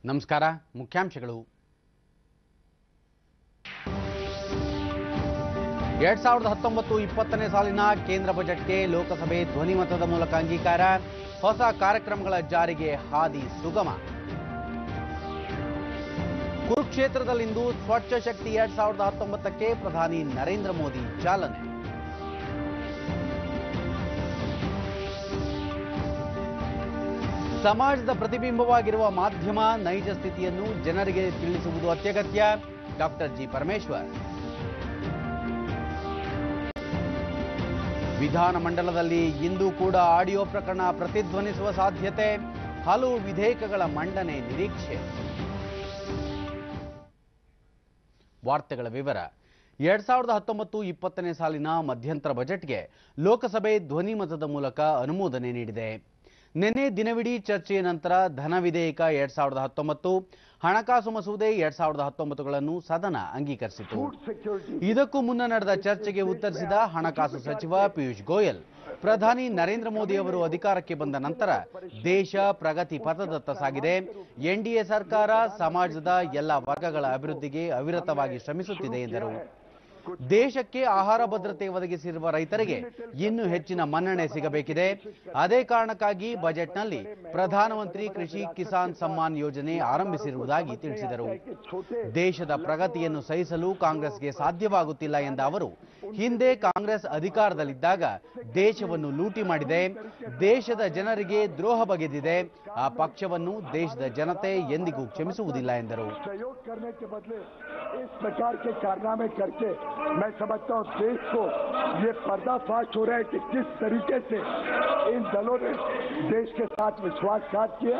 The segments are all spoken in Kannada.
ನಮಸ್ಕಾರ ಮುಖ್ಯಾಂಶಗಳು ಎರಡ್ ಸಾವಿರದ ಹತ್ತೊಂಬತ್ತು ಇಪ್ಪತ್ತನೇ ಸಾಲಿನ ಕೇಂದ್ರ ಬಜೆಟ್ಗೆ ಲೋಕಸಭೆ ಧ್ವನಿಮತದ ಮೂಲಕ ಅಂಗೀಕಾರ ಹೊಸ ಕಾರ್ಯಕ್ರಮಗಳ ಜಾರಿಗೆ ಹಾದಿ ಸುಗಮ ಕುರುಕ್ಷೇತ್ರದಲ್ಲಿಂದು ಸ್ವಚ್ಛ ಶಕ್ತಿ ಎರಡ್ ಸಾವಿರದ ಹತ್ತೊಂಬತ್ತಕ್ಕೆ ಪ್ರಧಾನಿ ನರೇಂದ್ರ ಮೋದಿ ಚಾಲನೆ ಸಮಾಜದ ಪ್ರತಿಬಿಂಬವಾಗಿರುವ ಮಾಧ್ಯಮ ನೈಜ ಸ್ಥಿತಿಯನ್ನು ಜನರಿಗೆ ತಿಳಿಸುವುದು ಅತ್ಯಗತ್ಯ ಡಾಕ್ಟರ್ ಜಿ ಪರಮೇಶ್ವರ್ ವಿಧಾನಮಂಡಲದಲ್ಲಿ ಇಂದು ಕೂಡ ಆಡಿಯೋ ಪ್ರಕರಣ ಪ್ರತಿಧ್ವನಿಸುವ ಸಾಧ್ಯತೆ ಹಲವು ವಿಧೇಯಕಗಳ ಮಂಡನೆ ನಿರೀಕ್ಷೆ ವಾರ್ತೆಗಳ ವಿವರ ಎರಡ್ ಸಾವಿರದ ಹತ್ತೊಂಬತ್ತು ಇಪ್ಪತ್ತನೇ ಸಾಲಿನ ಮಧ್ಯಂತರ ಬಜೆಟ್ಗೆ ಲೋಕಸಭೆ ಧ್ವನಿಮತದ ಮೂಲಕ ಅನುಮೋದನೆ ನೀಡಿದೆ ನಿನ್ನೆ ದಿನವಿಡೀ ಚರ್ಚೆಯ ನಂತರ ಧನ ವಿಧೇಯಕ ಎರಡ್ ಸಾವಿರದ ಹತ್ತೊಂಬತ್ತು ಹಣಕಾಸು ಮಸೂದೆ ಎರಡ್ ಸಾವಿರದ ಹತ್ತೊಂಬತ್ತುಗಳನ್ನು ಸದನ ಅಂಗೀಕರಿಸಿತು ಇದಕ್ಕೂ ಮುನ್ನ ನಡೆದ ಚರ್ಚೆಗೆ ಉತ್ತರಿಸಿದ ಹಣಕಾಸು ಸಚಿವ ಪಿಯೂಷ್ ಗೋಯಲ್ ಪ್ರಧಾನಿ ನರೇಂದ್ರ ಮೋದಿ ಅವರು ಅಧಿಕಾರಕ್ಕೆ ಬಂದ ನಂತರ ದೇಶ ಪ್ರಗತಿ ಪಥದತ್ತ ಸಾಗಿದೆ ಎನ್ಡಿಎ ಸರ್ಕಾರ ಸಮಾಜದ ಎಲ್ಲ ವರ್ಗಗಳ ಅಭಿವೃದ್ಧಿಗೆ ಅವಿರತವಾಗಿ ಶ್ರಮಿಸುತ್ತಿದೆ ಎಂದರು ದೇಶಕ್ಕೆ ಆಹಾರ ಭದ್ರತೆ ಒದಗಿಸಿರುವ ರೈತರಿಗೆ ಇನ್ನೂ ಹೆಚ್ಚಿನ ಮನ್ನಣೆ ಸಿಗಬೇಕಿದೆ ಅದೇ ಕಾರಣಕ್ಕಾಗಿ ಬಜೆಟ್ನಲ್ಲಿ ಪ್ರಧಾನಮಂತ್ರಿ ಕೃಷಿ ಕಿಸಾನ್ ಸಮ್ಮಾನ್ ಯೋಜನೆ ಆರಂಭಿಸಿರುವುದಾಗಿ ತಿಳಿಸಿದರು ದೇಶದ ಪ್ರಗತಿಯನ್ನು ಸಹಿಸಲು ಕಾಂಗ್ರೆಸ್ಗೆ ಸಾಧ್ಯವಾಗುತ್ತಿಲ್ಲ ಎಂದ ಅವರು ಹಿಂದೆ ಕಾಂಗ್ರೆಸ್ ಅಧಿಕಾರದಲ್ಲಿದ್ದಾಗ ದೇಶವನ್ನು ಲೂಟಿ ಮಾಡಿದೆ ದೇಶದ ಜನರಿಗೆ ದ್ರೋಹ ಬಗೆದಿದೆ ಆ ಪಕ್ಷವನ್ನು ದೇಶದ ಜನತೆ ಎಂದಿಗೂ ಕ್ಷಮಿಸುವುದಿಲ್ಲ ಎಂದರು सहयोग करने के बदले इस प्रकार के कारनामे करके मैं समझता हूँ देश को ये पर्दाफाश हो रहा है कि किस तरीके से इन दलों ने देश के साथ विश्वासघात किया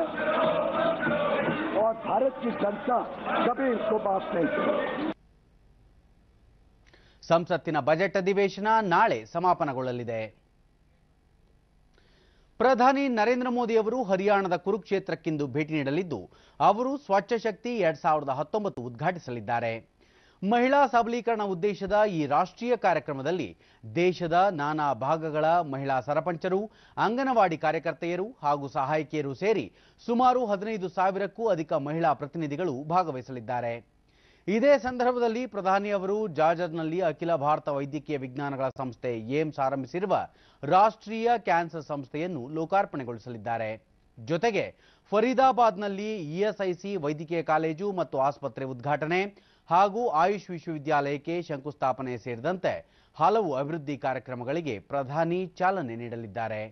और भारत की जनता कभी इसको माफ नहीं करेगी ಸಂಸತ್ತಿನ ಬಜೆಟ್ ಅಧಿವೇಶನ ನಾಳೆ ಸಮಾಪನಗೊಳ್ಳಲಿದೆ ಪ್ರಧಾನಿ ನರೇಂದ್ರ ಮೋದಿ ಅವರು ಹರಿಯಾಣದ ಕುರುಕ್ಷೇತ್ರಕ್ಕಿಂದು ಭೇಟಿ ನೀಡಲಿದ್ದು ಅವರು ಸ್ವಚ್ಛ ಶಕ್ತಿ ಎರಡ್ ಸಾವಿರದ ಹತ್ತೊಂಬತ್ತು ಉದ್ಘಾಟಿಸಲಿದ್ದಾರೆ ಮಹಿಳಾ ಸಬಲೀಕರಣ ಉದ್ದೇಶದ ಈ ರಾಷ್ಟ್ರೀಯ ಕಾರ್ಯಕ್ರಮದಲ್ಲಿ ದೇಶದ ನಾನಾ ಭಾಗಗಳ ಮಹಿಳಾ ಸರಪಂಚರು ಅಂಗನವಾಡಿ ಕಾರ್ಯಕರ್ತೆಯರು ಹಾಗೂ ಸಹಾಯಕಿಯರು ಸೇರಿ ಸುಮಾರು ಹದಿನೈದು ಸಾವಿರಕ್ಕೂ ಅಧಿಕ ಮಹಿಳಾ ಪ್ರತಿನಿಧಿಗಳು ಭಾಗವಹಿಸಲಿದ್ದಾರೆ ಇದೇ ಸಂದರ್ಭದಲ್ಲಿ ಪ್ರಧಾನಿ ಅವರು ಜಾರ್ಜರ್ನಲ್ಲಿ ಅಖಿಲ ಭಾರತ ವೈದ್ಯಕೀಯ ವಿಜ್ಞಾನಗಳ ಸಂಸ್ಥೆ ಏಮ್ಸ್ ಆರಂಭಿಸಿರುವ ರಾಷ್ಟ್ರೀಯ ಕ್ಯಾನ್ಸರ್ ಸಂಸ್ಥೆಯನ್ನು ಲೋಕಾರ್ಪಣೆಗೊಳಿಸಲಿದ್ದಾರೆ ಜೊತೆಗೆ ಫರೀದಾಬಾದ್ನಲ್ಲಿ ಇಎಸ್ಐಸಿ ವೈದ್ಯಕೀಯ ಕಾಲೇಜು ಮತ್ತು ಆಸ್ಪತ್ರೆ ಉದ್ಘಾಟನೆ ಹಾಗೂ ಆಯುಷ್ ವಿಶ್ವವಿದ್ಯಾಲಯಕ್ಕೆ ಶಂಕುಸ್ಥಾಪನೆ ಸೇರಿದಂತೆ ಹಲವು ಅಭಿವೃದ್ಧಿ ಕಾರ್ಯಕ್ರಮಗಳಿಗೆ ಪ್ರಧಾನಿ ಚಾಲನೆ ನೀಡಲಿದ್ದಾರೆ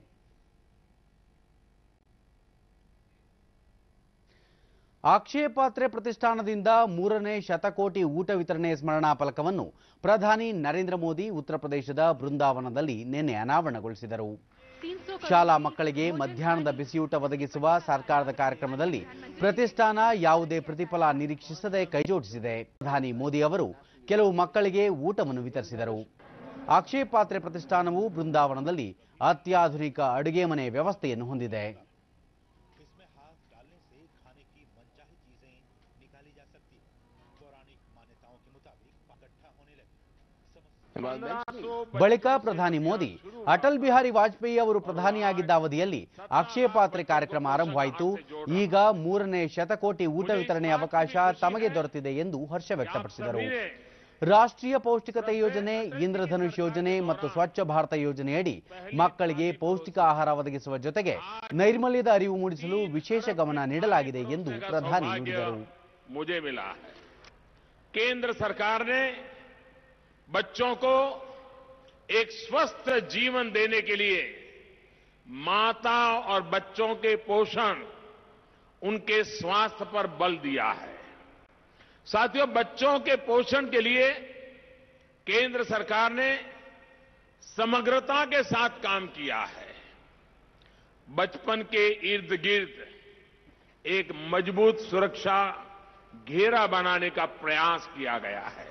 ಅಕ್ಷಯ ಪಾತ್ರೆ ಪ್ರತಿಷ್ಠಾನದಿಂದ ಮೂರನೇ ಶತಕೋಟಿ ಊಟ ವಿತರಣೆ ಸ್ಮರಣಾ ಫಲಕವನ್ನು ಪ್ರಧಾನಿ ನರೇಂದ್ರ ಮೋದಿ ಉತ್ತರ ಪ್ರದೇಶದ ಬೃಂದಾವನದಲ್ಲಿ ನಿನ್ನೆ ಅನಾವರಣಗೊಳಿಸಿದರು ಶಾಲಾ ಮಕ್ಕಳಿಗೆ ಮಧ್ಯಾಹ್ನದ ಬಿಸಿಯೂಟ ಒದಗಿಸುವ ಸರ್ಕಾರದ ಕಾರ್ಯಕ್ರಮದಲ್ಲಿ ಪ್ರತಿಷ್ಠಾನ ಯಾವುದೇ ಪ್ರತಿಫಲ ನಿರೀಕ್ಷಿಸದೆ ಕೈಜೋಡಿಸಿದೆ ಪ್ರಧಾನಿ ಮೋದಿ ಅವರು ಕೆಲವು ಮಕ್ಕಳಿಗೆ ಊಟವನ್ನು ವಿತರಿಸಿದರು ಅಕ್ಷಯ ಪಾತ್ರೆ ಪ್ರತಿಷ್ಠಾನವು ಬೃಂದಾವನದಲ್ಲಿ ಅತ್ಯಾಧುನಿಕ ಅಡುಗೆ ಮನೆ ವ್ಯವಸ್ಥೆಯನ್ನು ಹೊಂದಿದೆ इसमें हाथ डालने से खाने की मनचाही चीजें निकाली जा सकती है पौराणिक मान्यताओं के मुताबिक इकट्ठा होने लगे समस्या ಬಳಿಕ ಪ್ರಧಾನಿ ಮೋದಿ ಅಟಲ್ ಬಿಹಾರಿ ವಾಜಪೇಯಿ ಅವರು ಪ್ರಧಾನಿಯಾಗಿದ್ದ ಅವಧಿಯಲ್ಲಿ ಅಕ್ಷಯ ಪಾತ್ರೆ ಕಾರ್ಯಕ್ರಮ ಆರಂಭವಾಯಿತು ಈಗ ಮೂರನೇ ಶತಕೋಟಿ ಊಟ ವಿತರಣೆ ಅವಕಾಶ ತಮಗೆ ದೊರೆತಿದೆ ಎಂದು ಹರ್ಷ ವ್ಯಕ್ತಪಡಿಸಿದರು ರಾಷ್ಟ್ರೀಯ ಪೌಷ್ಟಿಕತೆ ಯೋಜನೆ ಇಂದ್ರಧನುಷ್ ಯೋಜನೆ ಮತ್ತು ಸ್ವಚ್ಛ ಭಾರತ ಯೋಜನೆಯಡಿ ಮಕ್ಕಳಿಗೆ ಪೌಷ್ಟಿಕ ಆಹಾರ ಒದಗಿಸುವ ಜೊತೆಗೆ ನೈರ್ಮಲ್ಯದ ಅರಿವು ಮೂಡಿಸಲು ವಿಶೇಷ ಗಮನ ನೀಡಲಾಗಿದೆ ಎಂದು ಪ್ರಧಾನಿ ನುಡಿದರು मुझे मिला है केंद्र सरकार ने बच्चों को एक स्वस्थ जीवन देने के लिए माता और बच्चों के पोषण उनके स्वास्थ्य पर बल दिया है साथियों बच्चों के पोषण के लिए केंद्र सरकार ने समग्रता के साथ काम किया है बचपन के इर्द गिर्द एक मजबूत सुरक्षा घेरा बनाने का प्रयास किया गया है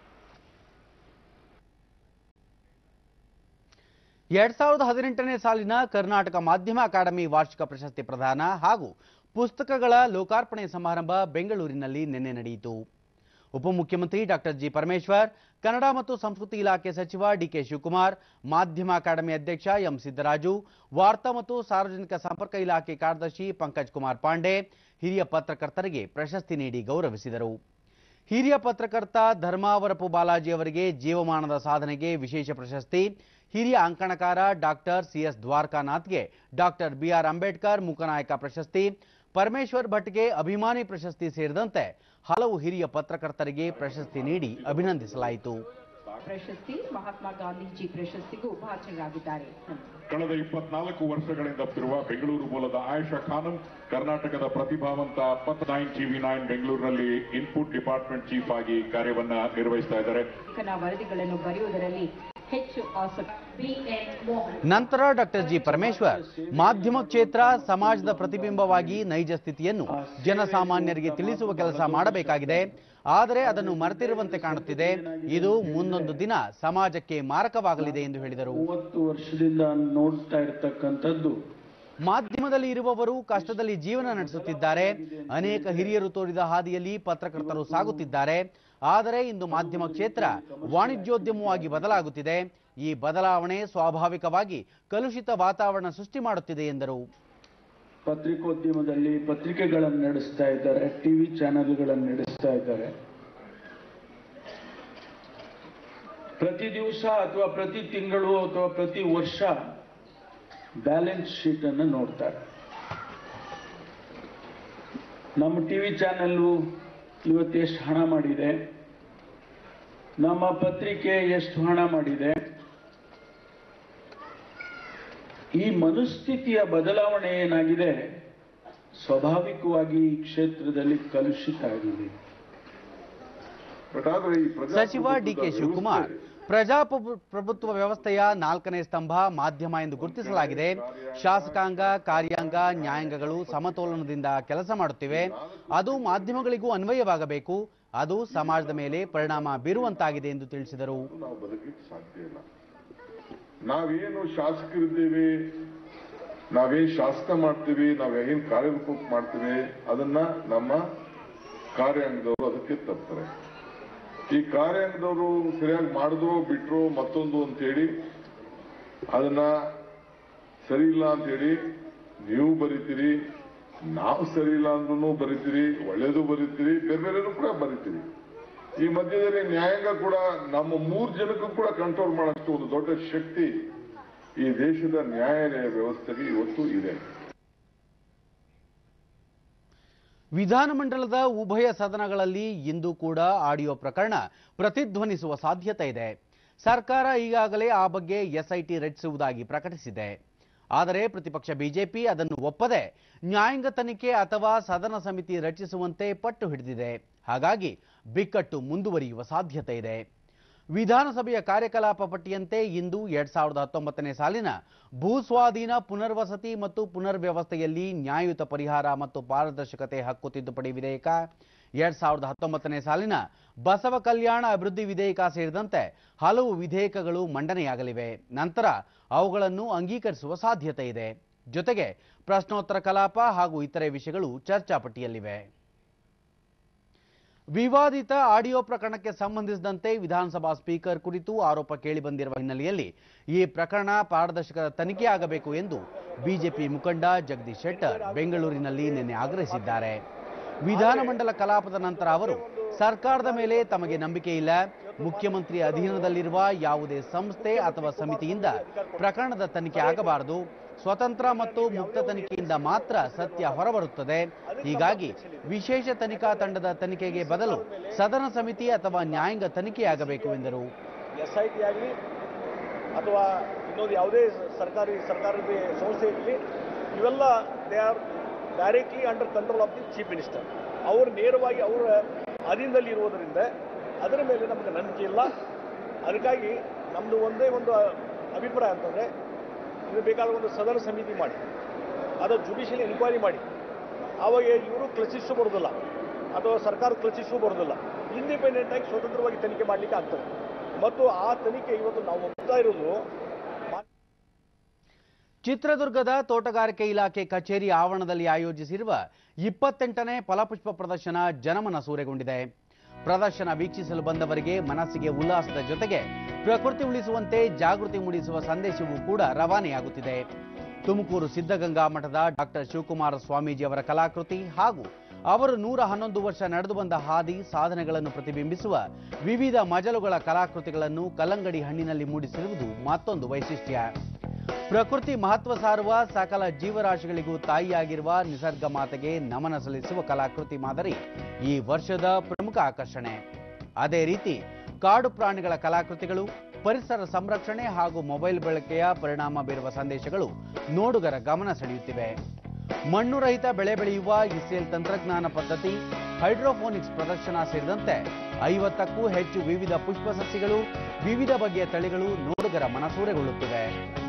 ಎರಡ್ ಸಾವಿರದ ಹದಿನೆಂಟನೇ ಸಾಲಿನ ಕರ್ನಾಟಕ ಮಾಧ್ಯಮ ಅಕಾಡೆಮಿ ವಾರ್ಷಿಕ ಪ್ರಶಸ್ತಿ ಪ್ರದಾನ ಹಾಗೂ ಪುಸ್ತಕಗಳ ಲೋಕಾರ್ಪಣೆ ಸಮಾರಂಭ ಬೆಂಗಳೂರಿನಲ್ಲಿ ನಿನ್ನೆ ನಡೆಯಿತು ಉಪಮುಖ್ಯಮಂತ್ರಿ ಡಾಕ್ಟರ್ ಜಿ ಪರಮೇಶ್ವರ್ ಕನ್ನಡ ಮತ್ತು ಸಂಸ್ಕೃತಿ ಇಲಾಖೆ ಸಚಿವ ಡಿಕೆ ಶಿವಕುಮಾರ್ ಮಾಧ್ಯಮ ಅಕಾಡೆಮಿ ಅಧ್ಯಕ್ಷ ಎಂ ಸಿದ್ದರಾಜು ವಾರ್ತಾ ಮತ್ತು ಸಾರ್ವಜನಿಕ ಸಂಪರ್ಕ ಇಲಾಖೆ ಕಾರ್ಯದರ್ಶಿ ಪಂಕಜ್ ಕುಮಾರ್ ಪಾಂಡೆ ಹಿರಿಯ ಪತ್ರಕರ್ತರಿಗೆ ಪ್ರಶಸ್ತಿ ನೀಡಿ ಗೌರವಿಸಿದರು ಹಿರಿಯ ಪತ್ರಕರ್ತ ಧರ್ಮಾವರಪು ಬಾಲಾಜಿ ಅವರಿಗೆ ಜೀವಮಾನದ ಸಾಧನೆಗೆ ವಿಶೇಷ ಪ್ರಶಸ್ತಿ ಹಿರಿಯ ಅಂಕಣಕಾರ ಡಾಕ್ಟರ್ ಸಿಎಸ್ ದ್ವಾರಕಾನಾಥ್ಗೆ ಡಾಕ್ಟರ್ ಬಿಆರ್ ಅಂಬೇಡ್ಕರ್ ಮುಖನಾಯಕ ಪ್ರಶಸ್ತಿ ಪರಮೇಶ್ವರ್ ಭಟ್ಗೆ ಅಭಿಮಾನಿ ಪ್ರಶಸ್ತಿ ಸೇರಿದಂತೆ ಹಲವು ಹಿರಿಯ ಪತ್ರಕರ್ತರಿಗೆ ಪ್ರಶಸ್ತಿ ನೀಡಿ ಅಭಿನಂದಿಸಲಾಯಿತು ಪ್ರಶಸ್ತಿ ಮಹಾತ್ಮ ಗಾಂಧೀಜಿ ಪ್ರಶಸ್ತಿಗೂ ಭಾಜನರಾಗಿದ್ದಾರೆ ಕಳೆದ ಇಪ್ಪತ್ನಾಲ್ಕು ವರ್ಷಗಳಿಂದ ಬರುವ ಬೆಂಗಳೂರು ಮೂಲದ ಆಯಷಾ ಖಾನಂ ಕರ್ನಾಟಕದ ಪ್ರತಿಭಾವಂತ ಪತ್ ನೈನ್ ಟಿವಿ ನೈನ್ ಬೆಂಗಳೂರಿನಲ್ಲಿ ಇನ್ಪುಟ್ ಡಿಪಾರ್ಟ್ಮೆಂಟ್ ಚೀಫ್ ಆಗಿ ಕಾರ್ಯವನ್ನ ನಿರ್ವಹಿಸ್ತಾ ಇದ್ದಾರೆ ಲೇಖನ ವರದಿಗಳನ್ನು ಬರೆಯುವುದರಲ್ಲಿ ಹೆಚ್ಚು ಆಸಕ್ತಿ ಬಿಎನ್ ಮೋಹನ್ ನಂತರ ಡಾಕ್ಟರ್ ಜಿ ಪರಮೇಶ್ವರ್ ಮಾಧ್ಯಮ ಕ್ಷೇತ್ರ ಸಮಾಜದ ಪ್ರತಿಬಿಂಬವಾಗಿ ನೈಜ ಸ್ಥಿತಿಯನ್ನು ಜನಸಾಮಾನ್ಯರಿಗೆ ತಿಳಿಸುವ ಕೆಲಸ ಮಾಡಬೇಕಾಗಿದೆ ಆದರೆ ಅದನ್ನು ಮರೆತಿರುವಂತೆ ಕಾಣುತ್ತಿದೆ ಇದು ಮುಂದೊಂದು ದಿನ ಸಮಾಜಕ್ಕೆ ಮಾರಕವಾಗಲಿದೆ ಎಂದು ಹೇಳಿದರು ಮೂವತ್ತು ವರ್ಷದಿಂದ ನೋಡ್ತಾ ಇರ್ತಕ್ಕಂಥದ್ದು ಮಾಧ್ಯಮದಲ್ಲಿ ಇರುವವರು ಕಷ್ಟದಲ್ಲಿ ಜೀವನ ನಡೆಸುತ್ತಿದ್ದಾರೆ ಅನೇಕ ಹಿರಿಯರು ತೋರಿದ ಹಾದಿಯಲ್ಲಿ ಪತ್ರಕರ್ತರು ಸಾಗುತ್ತಿದ್ದಾರೆ ಆದರೆ ಇಂದು ಮಾಧ್ಯಮ ಕ್ಷೇತ್ರ ವಾಣಿಜ್ಯೋದ್ಯಮವಾಗಿ ಬದಲಾಗುತ್ತಿದೆ ಈ ಬದಲಾವಣೆ ಸ್ವಾಭಾವಿಕವಾಗಿ ಕಲುಷಿತ ವಾತಾವರಣ ಸೃಷ್ಟಿ ಮಾಡುತ್ತಿದೆ ಎಂದರು ಪತ್ರಿಕೋದ್ಯಮದಲ್ಲಿ ಪತ್ರಿಕೆಗಳನ್ನು ನಡೆಸ್ತಾ ಇದ್ದಾರೆ ಟಿವಿ ಚಾನೆಲ್ಗಳನ್ನು ನಡೆಸ್ತಾ ಇದ್ದಾರೆ ಪ್ರತಿ ದಿವಸ ಅಥವಾ ಪ್ರತಿ ತಿಂಗಳು ಅಥವಾ ಪ್ರತಿ ವರ್ಷ ಬ್ಯಾಲೆನ್ಸ್ ಶೀಟ್ ಅನ್ನು ನೋಡ್ತಾರೆ ನಮ್ಮ ಟಿವಿ ಚಾನೆಲ್ಲು ಇವತ್ತು ಎಷ್ಟು ಹಣ ಮಾಡಿದೆ ನಮ್ಮ ಪತ್ರಿಕೆ ಎಷ್ಟು ಹಣ ಮಾಡಿದೆ ಈ ಮನುಸ್ಥಿತಿಯ ಬದಲಾವಣೆ ಏನಾಗಿದೆ ಸ್ವಾಭಾವಿಕವಾಗಿ ಈ ಕ್ಷೇತ್ರದಲ್ಲಿ ಕಲುಷಿತ ಆಗಿದೆ ಸಚಿವ ಡಿಕೆ ಶಿವಕುಮಾರ್ ಪ್ರಜಾಪ್ರಭುತ್ವ ವ್ಯವಸ್ಥೆಯ ನಾಲ್ಕನೇ ಸ್ತಂಭ ಮಾಧ್ಯಮ ಎಂದು ಗುರುತಿಸಲಾಗಿದೆ ಶಾಸಕಾಂಗ ಕಾರ್ಯಾಂಗ ನ್ಯಾಯಾಂಗಗಳು ಸಮತೋಲನದಿಂದ ಕೆಲಸ ಮಾಡುತ್ತಿವೆ ಅದು ಮಾಧ್ಯಮಗಳಿಗೂ ಅನ್ವಯವಾಗಬೇಕು ಅದು ಸಮಾಜದ ಮೇಲೆ ಪರಿಣಾಮ ಬೀರುವಂತಾಗಿದೆ ಎಂದು ತಿಳಿಸಿದರು ನಾವು ಬದುಕಲಿಕ್ಕೆ ಸಾಧ್ಯ ಇಲ್ಲ ನಾವೇನು ಶಾಸಕರಿದ್ದೇವೆ ನಾವೇನ್ ಶಾಸಕ ಮಾಡ್ತೀವಿ ನಾವ್ ಏನ್ ಕಾರ್ಯರೂಪ ಮಾಡ್ತೀವಿ ಅದನ್ನ ನಮ್ಮ ಕಾರ್ಯಾಂಗದವರು ಅದಕ್ಕೆ ತರ್ತಾರೆ ಈ ಕಾರ್ಯಾಂಗದವರು ಸರಿಯಾಗಿ ಮಾಡಿದ್ರು ಬಿಟ್ರು ಮತ್ತೊಂದು ಅಂತೇಳಿ ಅದನ್ನ ಸರಿ ಇಲ್ಲ ಅಂತೇಳಿ ನೀವು ಬರಿತೀರಿ ನಾವು ಸರಿ ಇಲ್ಲ ಅಂದ್ರೂ ಬರಿತೀರಿ ಒಳ್ಳೇದು ಬರಿತೀರಿ ಬೇರೆ ಬೇರೆನೂ ಕೂಡ ಬರಿತೀರಿ ಈ ಮಧ್ಯದಲ್ಲಿ ನ್ಯಾಯಾಂಗ ಕೂಡ ನಮ್ಮ ಮೂರ್ ಜನಕ್ಕೂ ಕೂಡ ಕಂಟ್ರೋಲ್ ಮಾಡೋಷ್ಟು ಒಂದು ದೊಡ್ಡ ಶಕ್ತಿ ಈ ದೇಶದ ನ್ಯಾಯಾಲಯ ವ್ಯವಸ್ಥೆಗೆ ಇವತ್ತು ಇದೆ ವಿಧಾನಮಂಡಲದ ಉಭಯ ಸದನಗಳಲ್ಲಿ ಇಂದು ಕೂಡ ಆಡಿಯೋ ಪ್ರಕರಣ ಪ್ರತಿಧ್ವನಿಸುವ ಸಾಧ್ಯತೆ ಇದೆ ಸರ್ಕಾರ ಈಗಾಗಲೇ ಆ ಬಗ್ಗೆ ಎಸ್ಐಟಿ ರಚಿಸುವುದಾಗಿ ಪ್ರಕಟಿಸಿದೆ ಆದರೆ ಪ್ರತಿಪಕ್ಷ ಬಿಜೆಪಿ ಅದನ್ನು ಒಪ್ಪದೆ ನ್ಯಾಯಾಂಗ ತನಿಖೆ ಅಥವಾ ಸದನ ಸಮಿತಿ ರಚಿಸುವಂತೆ ಪಟ್ಟು ಹಿಡಿದಿದೆ ಹಾಗಾಗಿ ಬಿಕ್ಕಟ್ಟು ಮುಂದುವರಿಯುವ ಸಾಧ್ಯತೆ ಇದೆ ವಿಧಾನಸಭೆಯ ಕಾರ್ಯಕಲಾಪ ಪಟ್ಟಿಯಂತೆ ಇಂದು ಎರಡ್ ಸಾವಿರದ ಹತ್ತೊಂಬತ್ತನೇ ಸಾಲಿನ ಭೂಸ್ವಾಧೀನ ಪುನರ್ವಸತಿ ಮತ್ತು ಪುನರ್ವ್ಯವಸ್ಥೆಯಲ್ಲಿ ನ್ಯಾಯಯುತ ಪರಿಹಾರ ಮತ್ತು ಪಾರದರ್ಶಕತೆ ಹಕ್ಕು ತಿದ್ದುಪಡಿ ವಿಧೇಯಕ ಎರಡ್ ಸಾವಿರದ ಹತ್ತೊಂಬತ್ತನೇ ಸಾಲಿನ ಬಸವ ಕಲ್ಯಾಣ ಅಭಿವೃದ್ಧಿ ವಿಧೇಯಕ ಸೇರಿದಂತೆ ಹಲವು ವಿಧೇಯಕಗಳು ಮಂಡನೆಯಾಗಲಿವೆ ನಂತರ ಅವುಗಳನ್ನು ಅಂಗೀಕರಿಸುವ ಸಾಧ್ಯತೆ ಇದೆ ಜೊತೆಗೆ ಪ್ರಶ್ನೋತ್ತರ ಕಲಾಪ ಹಾಗೂ ಇತರೆ ವಿಷಯಗಳು ಚರ್ಚಾ ಪಟ್ಟಿಯಲ್ಲಿವೆ ವಿವಾದಿತ ಆಡಿಯೋ ಪ್ರಕರಣಕ್ಕೆ ಸಂಬಂಧಿಸಿದಂತೆ ವಿಧಾನಸಭಾ ಸ್ಪೀಕರ್ ಕುರಿತು ಆರೋಪ ಕೇಳಿಬಂದಿರುವ ಹಿನ್ನೆಲೆಯಲ್ಲಿ ಈ ಪ್ರಕರಣ ಪಾರದರ್ಶಕ ತನಿಖೆಯಾಗಬೇಕು ಎಂದು ಬಿಜೆಪಿ ಮುಖಂಡ ಜಗದೀಶ್ ಶೆಟ್ಟರ್ ಬೆಂಗಳೂರಿನಲ್ಲಿ ನಿನ್ನೆ ಆಗ್ರಹಿಸಿದ್ದಾರೆ ವಿಧಾನಮಂಡಲ ಕಲಾಪದ ನಂತರ ಅವರು ಸರ್ಕಾರದ ಮೇಲೆ ತಮಗೆ ನಂಬಿಕೆ ಇಲ್ಲ ಮುಖ್ಯಮಂತ್ರಿ ಅಧೀನದಲ್ಲಿರುವ ಯಾವುದೇ ಸಂಸ್ಥೆ ಅಥವಾ ಸಮಿತಿಯಿಂದ ಪ್ರಕರಣದ ತನಿಖೆ ಆಗಬಾರದು ಸ್ವತಂತ್ರ ಮತ್ತು ಮುಕ್ತ ತನಿಖೆಯಿಂದ ಮಾತ್ರ ಸತ್ಯ ಹೊರಬರುತ್ತದೆ ಹೀಗಾಗಿ ವಿಶೇಷ ತನಿಖಾ ತಂಡದ ತನಿಖೆಗೆ ಬದಲು ಸದನ ಸಮಿತಿ ಅಥವಾ ನ್ಯಾಯಾಂಗ ತನಿಖೆಯಾಗಬೇಕು ಎಂದರು ಎಸ್ ಐ ಟಿ ಆಗಲಿ ಅಥವಾ ಇನ್ನೊಂದು ಯಾವುದೇ ಸರ್ಕಾರಿ ಸರ್ಕಾರದ ಸಂಸ್ಥೆ ಇರಲಿ ಇವೆಲ್ಲ they are directly under control of the chief minister ಅವರು ನೇರವಾಗಿ ಅವರ ಅಧೀನದಲ್ಲಿ ಇರುವುದರಿಂದ ಅದರ ಮೇಲೆ ನಮಗೆ ನಂಬಿಕೆ ಇಲ್ಲ ಅದಕ್ಕಾಗಿ ನಮ್ಮದು ಒಂದೇ ಒಂದು ಅಭಿಪ್ರಾಯ ಅಂತಂದರೆ ಇದು ಬೇಕಾದ ಒಂದು ಸದನ ಸಮಿತಿ ಮಾಡಿ ಅದು ಜುಡಿಷಿಯಲ್ ಎನ್ಕ್ವೈರಿ ಮಾಡಿ ಆವಾಗ ಇವರು ಕ್ಲಚಿಸು ಬರೋದಿಲ್ಲ ಅಥವಾ ಸರ್ಕಾರ ಕ್ಲಚಿಸು ಬರೋದಿಲ್ಲ ಇಂಡಿಪೆಂಡೆಂಟ್ ಆಗಿ ಸ್ವತಂತ್ರವಾಗಿ ತನಿಖೆ ಮಾಡಲಿಕ್ಕೆ ಆಗ್ತದೆ ಮತ್ತು ಆ ತನಿಖೆ ಇವತ್ತು ನಾವು ಒಪ್ತಾ ಇರೋದು ಮಾ- ಚಿತ್ರದುರ್ಗದ ತೋಟಗಾರಿಕೆ ಇಲಾಖೆ ಕಚೇರಿ ಆವರಣದಲ್ಲಿ ಆಯೋಜಿಸಿರುವ ಇಪ್ಪತ್ತೆಂಟನೇ ಫಲಪುಷ್ಪ ಪ್ರದರ್ಶನ ಜನಮನ ಸೂರೆಗೊಂಡಿದೆ ಪ್ರದರ್ಶನ ವೀಕ್ಷಿಸಲು ಬಂದವರಿಗೆ ಮನಸ್ಸಿಗೆ ಉಲ್ಲಾಸದ ಜೊತೆಗೆ ಪ್ರಕೃತಿ ಉಳಿಸುವಂತೆ ಜಾಗೃತಿ ಮೂಡಿಸುವ ಸಂದೇಶವೂ ಕೂಡ ರವಾನೆಯಾಗುತ್ತಿದೆ ತುಮಕೂರು ಸಿದ್ಧಗಂಗಾ ಮಠದ ಡಾಕ್ಟರ್ ಶಿವಕುಮಾರ ಸ್ವಾಮೀಜಿ ಅವರ ಕಲಾಕೃತಿ ಹಾಗೂ ಅವರು ನೂರ ಹನ್ನೊಂದು ವರ್ಷ ನಡೆದು ಬಂದ ಹಾದಿ ಸಾಧನೆಗಳನ್ನು ಪ್ರತಿಬಿಂಬಿಸುವ ವಿವಿಧ ಮಜಲುಗಳ ಕಲಾಕೃತಿಗಳನ್ನು ಕಲ್ಲಂಗಡಿ ಹಣ್ಣಿನಲ್ಲಿ ಮೂಡಿಸಿರುವುದು ಮತ್ತೊಂದು ವೈಶಿಷ್ಟ್ಯ ಪ್ರಕೃತಿ ಮಹತ್ವ ಸಾರುವ ಸಕಲ ಜೀವರಾಶಿಗಳಿಗೂ ತಾಯಿಯಾಗಿರುವ ನಿಸರ್ಗ ಮಾತೆಗೆ ನಮನ ಸಲ್ಲಿಸುವ ಕಲಾಕೃತಿ ಮಾದರಿ ಈ ವರ್ಷದ ಪ್ರಮುಖ ಆಕರ್ಷಣೆ ಅದೇ ರೀತಿ ಕಾಡು ಪ್ರಾಣಿಗಳ ಕಲಾಕೃತಿಗಳು ಪರಿಸರ ಸಂರಕ್ಷಣೆ ಹಾಗೂ ಮೊಬೈಲ್ ಬಳಕೆಯ ಪರಿಣಾಮ ಬೀರುವ ಸಂದೇಶಗಳು ನೋಡುಗರ ಗಮನ ಸೆಳೆಯುತ್ತಿವೆ ಮಣ್ಣು ರಹಿತ ಬೆಳೆ ಬೆಳೆಯುವ ಇಸ್ರೇಲ್ ತಂತ್ರಜ್ಞಾನ ಪದ್ಧತಿ ಹೈಡ್ರೋಫೋನಿಕ್ಸ್ ಪ್ರದರ್ಶನ ಸೇರಿದಂತೆ ಐವತ್ತಕ್ಕೂ ಹೆಚ್ಚು ವಿವಿಧ ಪುಷ್ಪ ಸಸ್ಯಗಳು ವಿವಿಧ ಬಗೆಯ ತಳಿಗಳು ನೋಡುಗರ ಮನಸೂರೆಗೊಳ್ಳುತ್ತಿವೆ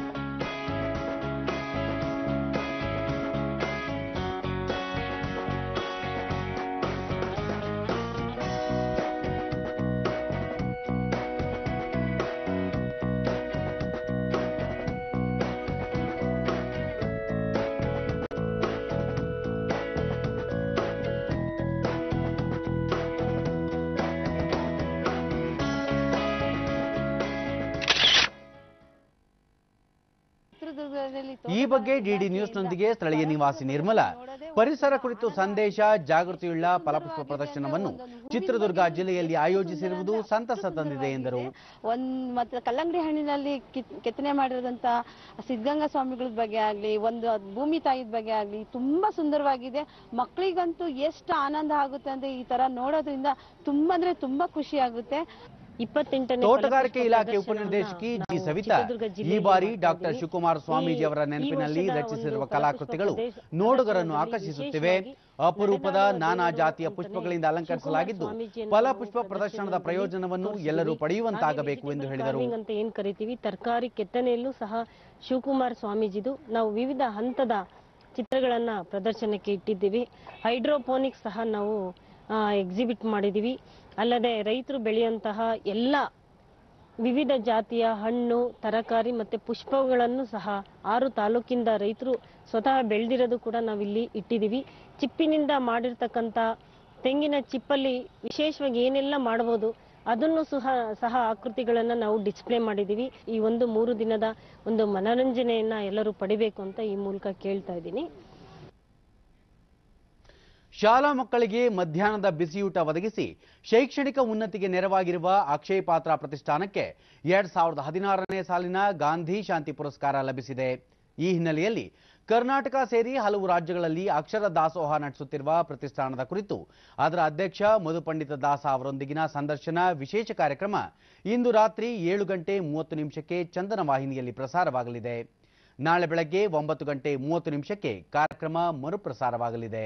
ಈ ಬಗ್ಗೆ ಡಿಡಿ ನ್ಯೂಸ್ನೊಂದಿಗೆ ಸ್ಥಳೀಯ ನಿವಾಸಿ ನಿರ್ಮಲ ಪರಿಸರ ಕುರಿತು ಸಂದೇಶ ಜಾಗೃತಿಯುಳ್ಳ ಫಲಪುಷ್ಪ ಪ್ರದರ್ಶನವನ್ನು ಚಿತ್ರದುರ್ಗ ಜಿಲ್ಲೆಯಲ್ಲಿ ಆಯೋಜಿಸಿರುವುದು ಸಂತಸ ತಂದಿದೆ ಎಂದರು ಒಂದ್ ಮತ್ತೆ ಕಲ್ಲಂಗಡಿ ಹಣ್ಣಿನಲ್ಲಿ ಕಿತ್- ಕೆತ್ತನೆ ಮಾಡಿರೋದಂತ ಸಿದ್ಧಗಂಗಾ ಸ್ವಾಮಿಗಳ ಬಗ್ಗೆ ಆಗ್ಲಿ ಒಂದು ಭೂಮಿ ತಾಯಿದ ಬಗ್ಗೆ ಆಗ್ಲಿ ತುಂಬಾ ಸುಂದರವಾಗಿದೆ ಮಕ್ಕಳಿಗಂತೂ ಎಷ್ಟು ಆನಂದ ಆಗುತ್ತೆ ಅಂದ್ರೆ ಈ ತರ ನೋಡೋದ್ರಿಂದ ತುಂಬಾ ಅಂದ್ರೆ ತುಂಬಾ ಖುಷಿ ಆಗುತ್ತೆ ಇಪ್ಪತ್ತೆಂಟನೇ ತೋಟಗಾರಿಕೆ ಫಲಪುಷ್ಪ ಇಲಾಖೆ ಪ್ರದರ್ಶನವನ್ನ ಉಪನಿರ್ದೇಶಕಿ ಜಿ ನಾವು ಸವಿತಾ ಚಿತ್ರದುರ್ಗ ಈ ಜಿಲ್ಲೆಯಲ್ಲಿ ಬಾರಿ ಮಾಡ್ತಾ ಡಾಕ್ಟರ್ ಇದ್ದೀವಿ. ಶಿವಕುಮಾರ ಸ್ವಾಮೀಜಿ ಅವರ ಈ- ಈ ನೆನಪಿನಲ್ಲಿ ವರ್ಷದ ರಚಿಸಿರುವ ಒಂದು ಕಲಾಕೃತಿಗಳು ಫಲಪುಷ್ಪ ನೋಡುಗರನ್ನು ಪ್ರದರ್ಶನದಲ್ಲಿ ಆಕರ್ಷಿಸುತ್ತಿವೆ ವಿಶೇಷವಾಗಿ ಅಪರೂಪದ ನಡೆದಾಡುವ ನಾನಾ ದೇವರು ಜಾತಿಯ ಅಂತಾನೆ ಪುಷ್ಪಗಳಿಂದ ಅಲಂಕರಿಸಲಾಗಿದ್ದು ಶಿವಕುಮಾರ ಸ್ವಾಮೀಜಿಯನ್ನು ಫಲಪುಷ್ಪ ನಾವು ಪ್ರದರ್ಶನದ ಪ್ರದರ್ಶನದಲ್ಲಿ ಪ್ರಯೋಜನವನ್ನು ತೋರಿಸಿದ್ದೀವಿ. ಎಲ್ಲರೂ ಪಡೆಯುವಂತಾಗಬೇಕು ಹಾಗೆ ಎಂದು vegetable ಹೇಳಿದರು farming ಅಂತ ಏನ್ ಕರಿತೀವಿ ತರಕಾರಿ ಕೆತ್ತನೆಯಲ್ಲೂ ಸಹ ಶಿವಕುಮಾರ್ ಸ್ವಾಮೀಜಿದು ನಾವು ವಿವಿಧ ಹಂತದ ಚಿತ್ರಗಳನ್ನ ಪ್ರದರ್ಶನಕ್ಕೆ ಇಟ್ಟಿದ್ದೀವಿ ಹೈಡ್ರೋಪೋನಿಕ್ಸ್ ಸಹ ನಾವು ಎಕ್ಸಿಬಿಟ್ ಮಾಡಿದ್ದೀವಿ ಅಲ್ಲದೆ ರೈತರು ಬೆಳೆಯುವಂತಹ ಎಲ್ಲ ವಿವಿಧ ಜಾತಿಯ ಹಣ್ಣು ತರಕಾರಿ ಮತ್ತೆ ಪುಷ್ಪಗಳನ್ನು ಸಹ ಆರು ತಾಲೂಕಿಂದ ರೈತರು ಸ್ವತಃ ಬೆಳೆದಿರೋದು ಕೂಡ ನಾವಿಲ್ಲಿ ಇಟ್ಟಿದ್ದೀವಿ ಚಿಪ್ಪಿನಿಂದ ಮಾಡಿರ್ತಕ್ಕಂಥ ತೆಂಗಿನ ಚಿಪ್ಪಲ್ಲಿ ವಿಶೇಷವಾಗಿ ಏನೆಲ್ಲ ಮಾಡಬಹುದು ಅದನ್ನು ಸಹ ಸಹ ಆಕೃತಿಗಳನ್ನ ನಾವು ಡಿಸ್ಪ್ಲೇ ಮಾಡಿದ್ದೀವಿ ಈ ಒಂದು ಮೂರು ದಿನದ ಒಂದು ಮನರಂಜನೆಯನ್ನ ಎಲ್ಲರೂ ಪಡಿಬೇಕು ಅಂತ ಈ ಮೂಲಕ ಕೇಳ್ತಾ ಇದ್ದೀನಿ ಶಾಲಾ ಮಕ್ಕಳಿಗೆ ಮಧ್ಯಾಹ್ನದ ಬಿಸಿಯೂಟ ಒದಗಿಸಿ ಶೈಕ್ಷಣಿಕ ಉನ್ನತಿಗೆ ನೆರವಾಗಿರುವ ಅಕ್ಷಯ್ ಪಾತ್ರ ಪ್ರತಿಷ್ಠಾನಕ್ಕೆ ಎರಡ್ ಸಾವಿರದ ಹದಿನಾರನೇ ಸಾಲಿನ ಗಾಂಧಿ ಶಾಂತಿ ಪುರಸ್ಕಾರ ಲಭಿಸಿದೆ ಈ ಹಿನ್ನೆಲೆಯಲ್ಲಿ ಕರ್ನಾಟಕ ಸೇರಿ ಹಲವು ರಾಜ್ಯಗಳಲ್ಲಿ ಅಕ್ಷರ ದಾಸೋಹ ನಡೆಸುತ್ತಿರುವ ಪ್ರತಿಷ್ಠಾನದ ಕುರಿತು ಅದರ ಅಧ್ಯಕ್ಷ ಮಧುಪಂಡಿತ ದಾಸ ಅವರೊಂದಿಗಿನ ಸಂದರ್ಶನ ವಿಶೇಷ ಕಾರ್ಯಕ್ರಮ ಇಂದು ರಾತ್ರಿ ಏಳು ಗಂಟೆ ಮೂವತ್ತು ನಿಮಿಷಕ್ಕೆ ಚಂದನ ವಾಹಿನಿಯಲ್ಲಿ ಪ್ರಸಾರವಾಗಲಿದೆ ನಾಳೆ ಬೆಳಗ್ಗೆ ಒಂಬತ್ತು ಗಂಟೆ ಮೂವತ್ತು ನಿಮಿಷಕ್ಕೆ ಕಾರ್ಯಕ್ರಮ ಮರುಪ್ರಸಾರವಾಗಲಿದೆ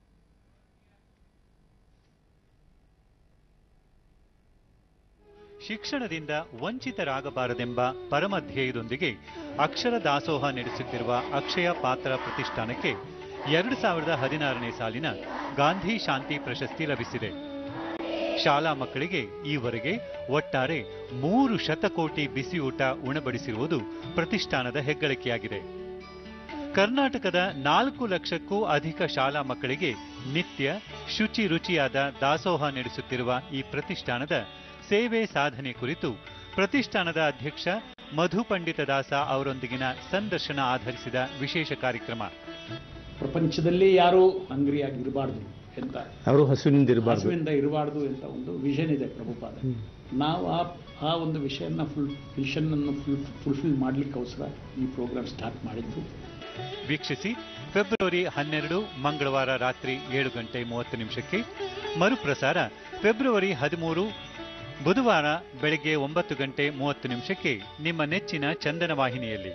ಶಿಕ್ಷಣದಿಂದ ವಂಚಿತರಾಗಬಾರದೆಂಬ ಪರಮ ಧ್ಯೇಯದೊಂದಿಗೆ ಅಕ್ಷರ ದಾಸೋಹ ನಡೆಸುತ್ತಿರುವ ಅಕ್ಷಯ ಪಾತ್ರ ಪ್ರತಿಷ್ಠಾನಕ್ಕೆ ಎರಡು ಸಾವಿರದ ಹದಿನಾರನೇ ಸಾಲಿನ ಗಾಂಧಿ ಶಾಂತಿ ಪ್ರಶಸ್ತಿ ಲಭಿಸಿದೆ ಶಾಲಾ ಮಕ್ಕಳಿಗೆ ಈವರೆಗೆ ಒಟ್ಟಾರೆ ಮೂರು ಶತಕೋಟಿ ಬಿಸಿಯೂಟ ಉಣಬಡಿಸಿರುವುದು ಪ್ರತಿಷ್ಠಾನದ ಹೆಗ್ಗಳಿಕೆಯಾಗಿದೆ ಕರ್ನಾಟಕದ ನಾಲ್ಕು ಲಕ್ಷಕ್ಕೂ ಅಧಿಕ ಶಾಲಾ ಮಕ್ಕಳಿಗೆ ನಿತ್ಯ ಶುಚಿ ರುಚಿಯಾದ ದಾಸೋಹ ನಡೆಸುತ್ತಿರುವ ಈ ಪ್ರತಿಷ್ಠಾನದ ಸೇವೆ ಸಾಧನೆ ಕುರಿತು ಪ್ರತಿಷ್ಠಾನದ ಅಧ್ಯಕ್ಷ ಮಧು ಪಂಡಿತ ದಾಸ ಅವರೊಂದಿಗಿನ ಸಂದರ್ಶನ ಆಧರಿಸಿದ ವಿಶೇಷ ಕಾರ್ಯಕ್ರಮ ಪ್ರಪಂಚದಲ್ಲಿ ಯಾರೂ ಹಂಗ್ರಿಯಾಗಿರಬಾರ್ದು ಅಂತ ಅವರು ಹಸುವಿನಿಂದ ಇರಬಾರ್ದು ಹಸುವಿಂದ ಇರಬಾರ್ದು ಅಂತ ಒಂದು ವಿಷನ್ ಇದೆ ಪ್ರಭುಪಾದ ನಾವು ಆ ಆ ಒಂದು ವಿಷಯನ ಫುಲ್ ವಿಷನ್ ಫುಲ್ ಫುಲ್ಫಿಲ್ ಮಾಡ್ಲಿಕ್ಕೋಸ್ಕರ ಈ ಪ್ರೋಗ್ರಾಮ್ ಸ್ಟಾರ್ಟ್ ಮಾಡಿದ್ದು ವೀಕ್ಷಿಸಿ ಫೆಬ್ರವರಿ ಹನ್ನೆರಡು ಮಂಗಳವಾರ ರಾತ್ರಿ ಏಳು ಗಂಟೆ ಮೂವತ್ತು ನಿಮಿಷಕ್ಕೆ ಮರುಪ್ರಸಾರ ಫೆಬ್ರವರಿ ಹದಿಮೂರು ಬುಧವಾರ ಬೆಳಗ್ಗೆ ಒಂಬತ್ತು ಗಂಟೆ ಮೂವತ್ತು ನಿಮಿಷಕ್ಕೆ ನಿಮ್ಮ ನೆಚ್ಚಿನ ಚಂದನ ವಾಹಿನಿಯಲ್ಲಿ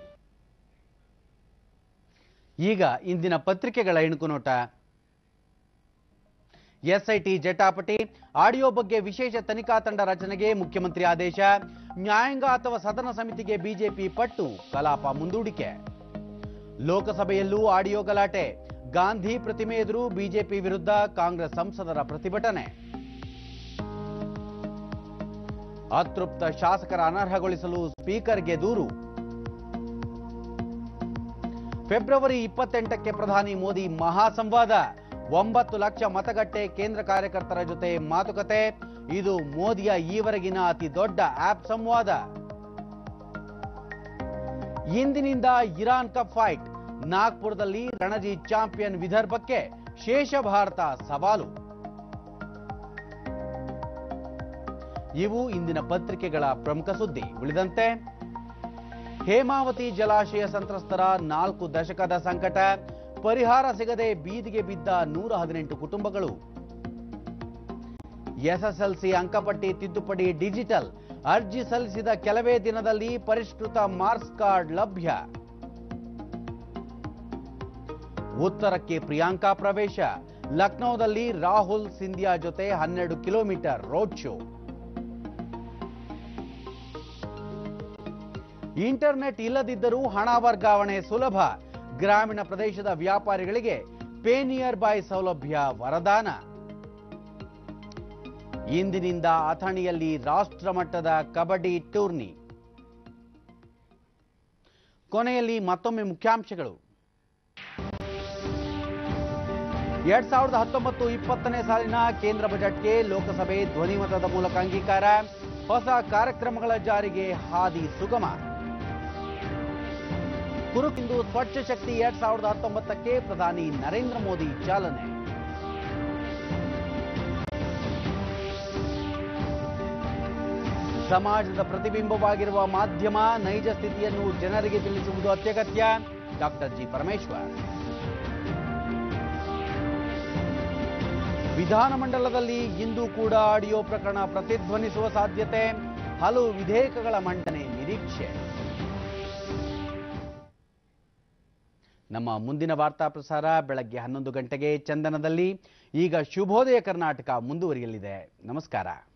ಈಗ ಇಂದಿನ ಪತ್ರಿಕೆಗಳ ಇಣುಕು ನೋಟ ಎಸ್ಐಟಿ ಜಟಾಪಟಿ ಆಡಿಯೋ ಬಗ್ಗೆ ವಿಶೇಷ ತನಿಖಾ ತಂಡ ರಚನೆಗೆ ಮುಖ್ಯಮಂತ್ರಿ ಆದೇಶ ನ್ಯಾಯಾಂಗ ಅಥವಾ ಸದನ ಸಮಿತಿಗೆ ಬಿಜೆಪಿ ಪಟ್ಟು ಕಲಾಪ ಮುಂದೂಡಿಕೆ ಲೋಕಸಭೆಯಲ್ಲೂ ಆಡಿಯೋ ಗಲಾಟೆ ಗಾಂಧಿ ಪ್ರತಿಮೆ ಎದುರು ಬಿಜೆಪಿ ವಿರುದ್ಧ ಕಾಂಗ್ರೆಸ್ ಸಂಸದರ ಪ್ರತಿಭಟನೆ ಅತೃಪ್ತ ಶಾಸಕರ ಅನರ್ಹಗೊಳಿಸಲು ಸ್ಪೀಕರ್ಗೆ ದೂರು ಫೆಬ್ರವರಿ ಇಪ್ಪತ್ತೆಂಟಕ್ಕೆ ಪ್ರಧಾನಿ ಮೋದಿ ಮಹಾಸಂವಾದ ಒಂಬತ್ತು ಲಕ್ಷ ಮತಗಟ್ಟೆ ಕೇಂದ್ರ ಕಾರ್ಯಕರ್ತರ ಜೊತೆ ಮಾತುಕತೆ ಇದು ಮೋದಿಯ ಈವರೆಗಿನ ಅತಿ ದೊಡ್ಡ ಆಪ್ ಸಂವಾದ ಇಂದಿನಿಂದ ಇರಾನ್ ಕಪ್ ಫೈಟ್ ನಾಗ್ಪುರದಲ್ಲಿ ರಣಜಿ ಚಾಂಪಿಯನ್ ವಿದರ್ಭಕ್ಕೆ ಶೇಷ ಭಾರತ ಸವಾಲು ಇವು ಇಂದಿನ ಪತ್ರಿಕೆಗಳ ಪ್ರಮುಖ ಸುದ್ದಿ ಉಳಿದಂತೆ ಹೇಮಾವತಿ ಜಲಾಶಯ ಸಂತ್ರಸ್ತರ ನಾಲ್ಕು ದಶಕದ ಸಂಕಟ ಪರಿಹಾರ ಸಿಗದೆ ಬೀದಿಗೆ ಬಿದ್ದ ನೂರ ಹದಿನೆಂಟು ಕುಟುಂಬಗಳು ಎಸ್ಎಸ್ಎಲ್ಸಿ ಅಂಕಪಟ್ಟಿ ತಿದ್ದುಪಡಿ ಡಿಜಿಟಲ್ ಅರ್ಜಿ ಸಲ್ಲಿಸಿದ ಕೆಲವೇ ದಿನದಲ್ಲಿ ಪರಿಷ್ಕೃತ ಮಾರ್ಕ್ಸ್ ಕಾರ್ಡ್ ಲಭ್ಯ ಉತ್ತರಕ್ಕೆ ಪ್ರಿಯಾಂಕಾ ಪ್ರವೇಶ ಲಕ್ನೋದಲ್ಲಿ ರಾಹುಲ್ ಸಿಂಧಿಯಾ ಜೊತೆ ಹನ್ನೆರಡು ಕಿಲೋಮೀಟರ್ ರೋಡ್ ಶೋ ಇಂಟರ್ನೆಟ್ ಇಲ್ಲದಿದ್ದರೂ ಹಣ ವರ್ಗಾವಣೆ ಸುಲಭ ಗ್ರಾಮೀಣ ಪ್ರದೇಶದ ವ್ಯಾಪಾರಿಗಳಿಗೆ ಪೇ ನಿಯರ್ ಬೈ ಸೌಲಭ್ಯ ವರದಾನ ಇಂದಿನಿಂದ ಅಥಣಿಯಲ್ಲಿ ರಾಷ್ಟ್ರ ಮಟ್ಟದ ಕಬಡ್ಡಿ ಟೂರ್ನಿ ಕೊನೆಯಲ್ಲಿ ಮತ್ತೊಮ್ಮೆ ಮುಖ್ಯಾಂಶಗಳು ಎರಡ್ ಸಾವಿರದ ಹತ್ತೊಂಬತ್ತು ಇಪ್ಪತ್ತನೇ ಸಾಲಿನ ಕೇಂದ್ರ ಬಜೆಟ್ಗೆ ಲೋಕಸಭೆ ಧ್ವನಿಮತದ ಮೂಲಕ ಅಂಗೀಕಾರ ಹೊಸ ಕಾರ್ಯಕ್ರಮಗಳ ಜಾರಿಗೆ ಹಾದಿ ಸುಗಮ ಕುರುಕಿಂದು ಸ್ವಚ್ಛ ಶಕ್ತಿ ಎರಡ್ ಸಾವಿರದ ಹತ್ತೊಂಬತ್ತಕ್ಕೆ ಪ್ರಧಾನಿ ನರೇಂದ್ರ ಮೋದಿ ಚಾಲನೆ ಸಮಾಜದ ಪ್ರತಿಬಿಂಬವಾಗಿರುವ ಮಾಧ್ಯಮ ನೈಜ ಸ್ಥಿತಿಯನ್ನು ಜನರಿಗೆ ತಿಳಿಸುವುದು ಅತ್ಯಗತ್ಯ ಡಾಕ್ಟರ್ ಜಿ ಪರಮೇಶ್ವರ್ ವಿಧಾನಮಂಡಲದಲ್ಲಿ ಇಂದು ಕೂಡ ಆಡಿಯೋ ಪ್ರಕರಣ ಪ್ರತಿಧ್ವನಿಸುವ ಸಾಧ್ಯತೆ ಹಲವು ವಿಧೇಯಕಗಳ ಮಂಡನೆ ನಿರೀಕ್ಷೆ ನಮ್ಮ ಮುಂದಿನ ವಾರ್ತಾ ಪ್ರಸಾರ ಬೆಳಗ್ಗೆ ಹನ್ನೊಂದು ಗಂಟೆಗೆ ಚಂದನದಲ್ಲಿ ಈಗ ಶುಭೋದಯ ಕರ್ನಾಟಕ ಮುಂದುವರಿಯಲಿದೆ ನಮಸ್ಕಾರ